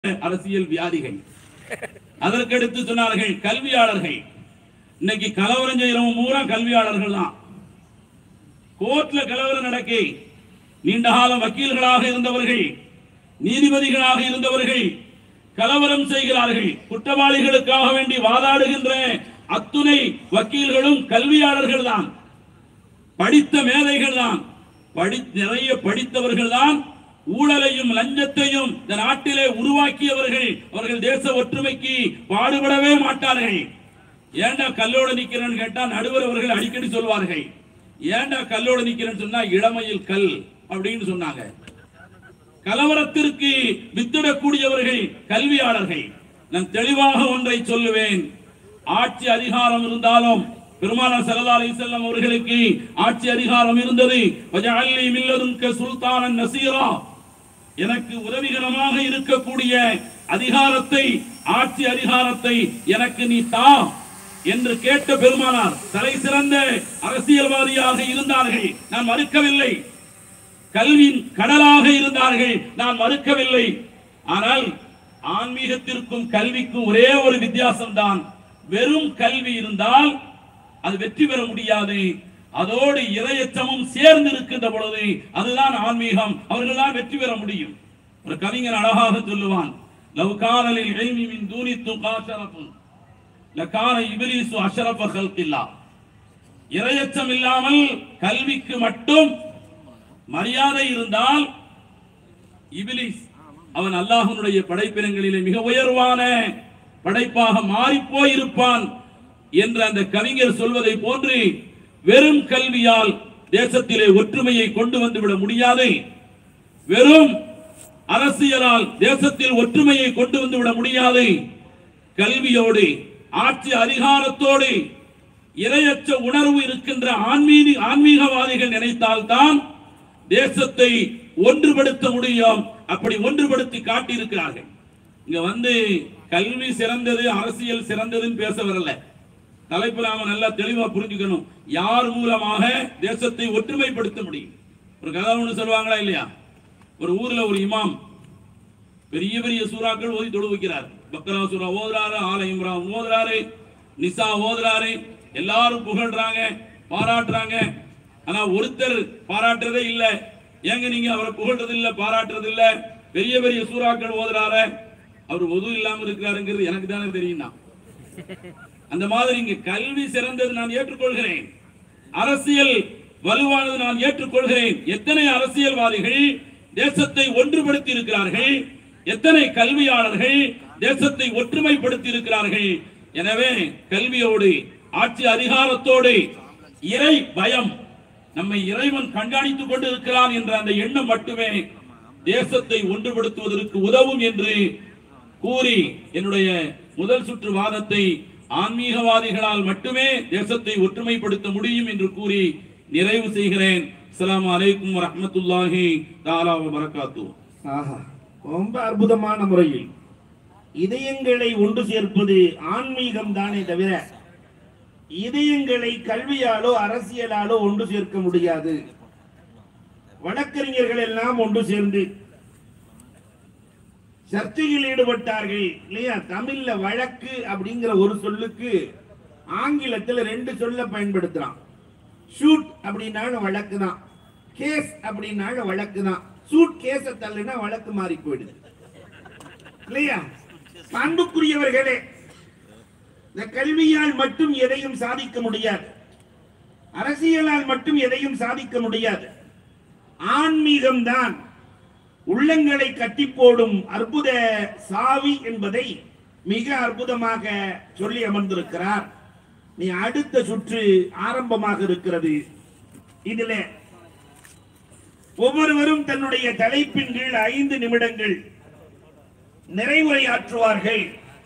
அரசியல் வியாதிகள் அதற்கடுத்து சொன்னார்கள் கல்வியாளர்கள் இன்னைக்கு கலவரம் செய்யறவங்க பூரா கல்வியாளர்கள் தான் கோர்ட்ல கலவரம் நடக்கி நீண்ட காலம் வக்கீல்களாக இருந்தவர்கள் நீதிபதிகளாக இருந்தவர்கள் கலவரம் செய்கிறார்கள் குற்றவாளிகளுக்காக வேண்டி வாதாடுகின்ற அத்துணை வக்கீல்களும் கல்வியாளர்கள் தான் படித்த மேதைகள் தான் படி நிறைய படித்தவர்கள் தான் ஊழலையும் லஞ்சத்தையும் இந்த நாட்டிலே உருவாக்கியவர்கள் அவர்கள் தேச ஒற்றுமைக்கு பாடுபடவே மாட்டார்கள் ஏன்டா கல்லோட நிக்கிறேன்னு கேட்டா நடுவர் அவர்கள் அடிக்கடி சொல்வார்கள் ஏன்டா கல்லோட நிக்கிறேன்னு சொன்னா இளமையில் கல் அப்படின்னு சொன்னாங்க கலவரத்திற்கு வித்திடக்கூடியவர்கள் கல்வியாளர்கள் நான் தெளிவாக ஒன்றை சொல்லுவேன் ஆட்சி அதிகாரம் இருந்தாலும் பெருமானார் ஸல்லல்லாஹு அலைஹி வஸல்லம் அவர்களுக்கு ஆட்சி அதிகாரம் இருந்தது வஜஅல்லி மில்லதுன்க சுல்தானன் நசீரா எனக்கு உதவிகரமாக இருக்கக்கூடிய அதிகாரத்தை ஆட்சி அதிகாரத்தை எனக்கு நீ தா என்று கேட்ட பெருமானார் தலை சிறந்த அரசியல்வாதியாக இருந்தார்கள் நான் மறுக்கவில்லை கல்வியின் கடலாக இருந்தார்கள் நான் மறுக்கவில்லை ஆனால் ஆன்மீகத்திற்கும் கல்விக்கும் ஒரே ஒரு வித்தியாசம் தான் வெறும் கல்வி இருந்தால் அது வெற்றி பெற முடியாது அதோடு இரையச்சமும் சேர்ந்து இருக்கின்ற பொழுது அதுதான் ஆன்மீகம் அவர்கள் தான் வெற்றி பெற முடியும் ஒரு கவிஞன் அழகாக சொல்லுவான் லவ் கானலில் இல்மி மின் தூனி துகாஷரப்பு லகான இபிலிசு அஷரஃப ஹல்கில்லா இரையச்சம் இல்லாமல் கல்விக்கு மட்டும் மரியாதை இருந்தால் இபிலிஸ் அவன் அல்லாஹ்வுடைய படைப்பினங்களிலே மிக உயர்வான படைப்பாக மாறிப் போயிருப்பான் என்று அந்த கவிஞர் சொல்வதை போன்று வெறும் கல்வியால் தேசத்திலே ஒற்றுமையை கொண்டு வந்துவிட முடியாது வெறும் அரசியலால் தேசத்தில் ஒற்றுமையை கொண்டு வந்துவிட முடியாது கல்வியோடு ஆட்சி அதிகாரத்தோடு இரையற்ற உணர்வு இருக்கின்ற ஆன்மீக ஆன்மீகவாதிகள் நினைத்தால்தான் தேசத்தை ஒன்றுபடுத்த முடியும் அப்படி ஒன்றுபடுத்தி காட்டியிருக்கிறார்கள் இங்க வந்து கல்வி சிறந்தது அரசியல் சிறந்ததுன்னு பேச வரல தலைப்பு நாம நல்லா தெளிவா புரிஞ்சுக்கணும் யார் மூலமாக தேசத்தை ஒற்றுமைப்படுத்த முடியும் ஒரு கதை ஒண்ணு சொல்லுவாங்களா இல்லையா ஒரு ஊர்ல ஒரு இமாம் பெரிய பெரிய சூறாக்கள் ஓதி தொழு வைக்கிறார் பக்கரா சூரா ஓதுறாரு ஆல இம்ரான் ஓதுறாரு நிசா ஓதுறாரு எல்லாரும் புகழ்றாங்க பாராட்டுறாங்க ஆனா ஒருத்தர் பாராட்டுறதே இல்ல ஏங்க நீங்க அவரை புகழ்றது இல்ல பாராட்டுறது இல்ல பெரிய பெரிய சூறாக்கள் ஓதுறாரு அவர் ஒது இல்லாம இருக்கிறாருங்கிறது எனக்கு தானே தெரியும் தான். அந்த மாதிரி இங்க கல்வி சிறந்தது நான் ஏற்றுக்கொள்கிறேன் அரசியல் வலுவானது நான் ஏற்றுக்கொள்கிறேன் எத்தனை அரசியல்வாதிகள் தேசத்தை ஒன்றுபடுத்தி இருக்கிறார்கள் எத்தனை கல்வியாளர்கள் தேசத்தை ஒற்றுமைப்படுத்தி இருக்கிறார்கள் எனவே கல்வியோடு ஆட்சி அதிகாரத்தோடு இறை பயம் நம்மை இறைவன் கண்காணித்துக் கொண்டு இருக்கிறான் என்ற அந்த எண்ணம் மட்டுமே தேசத்தை ஒன்றுபடுத்துவதற்கு உதவும் என்று கூறி என்னுடைய முதல் சுற்று வாதத்தை ஆன்மீகவாதிகளால் மட்டுமே தேசத்தை ஒற்றுமைப்படுத்த முடியும் என்று கூறி நிறைவு செய்கிறேன் அஸ்ஸலாமு அலைக்கும் வரஹ்மத்துல்லாஹி தஆலா வ பரக்காத்துஹு ஆஹா ரொம்ப அற்புதமான முறையில் இதயங்களை ஒன்று சேர்ப்பது ஆன்மீகம் தானே தவிர இதயங்களை கல்வியாலோ அரசியலாலோ ஒன்று சேர்க்க முடியாது வழக்கறிஞர்கள் எல்லாம் ஒன்று சேர்ந்து சர்ச்சையில் ஈடுபட்டார்கள் இல்லையா தமிழ்ல வழக்கு அப்படிங்கிற ஒரு சொல்லுக்கு ஆங்கிலத்துல ரெண்டு சொல்ல பயன்படுத்துறான் ஷூட் அப்படின்னாலும் வழக்கு தான் கேஸ் அப்படின்னாலும் வழக்கு தான் சூட் கேஸ தள்ளுனா வழக்கு மாறி போயிடுது இல்லையா அன்புக்குரியவர்களே இந்த கல்வியால் மட்டும் எதையும் சாதிக்க முடியாது அரசியலால் மட்டும் எதையும் சாதிக்க முடியாது ஆன்மீகம் தான் உள்ளங்களை கட்டி போடும் அற்புத சாவி என்பதை மிக அற்புதமாக சொல்லி அமர்ந்திருக்கிறார் நீ அடுத்த சுற்று ஆரம்பமாக இருக்கிறது இதில் ஒவ்வொருவரும் தன்னுடைய தலைப்பின் கீழ் ஐந்து நிமிடங்கள் நிறைவுரையாற்றுவார்கள்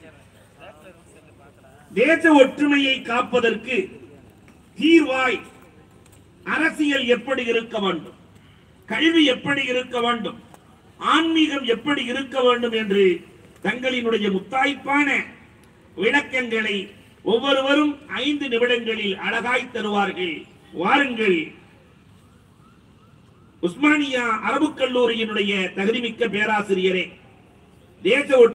தேச ஒற்றுமையை காப்பதற்கு தீர்வாய் அரசியல் எப்படி இருக்க வேண்டும் கல்வி எப்படி இருக்க வேண்டும் ஆன்மீகம் எப்படி இருக்க வேண்டும் என்று தங்களினுடைய முத்தாய்ப்பான விளக்கங்களை ஒவ்வொருவரும் ஐந்து நிமிடங்களில் அழகாய் தருவார்கள் வாருங்கள் உஸ்மானியா அரபு கல்லூரியினுடைய தகுதிமிக்க பேராசிரியரே தேச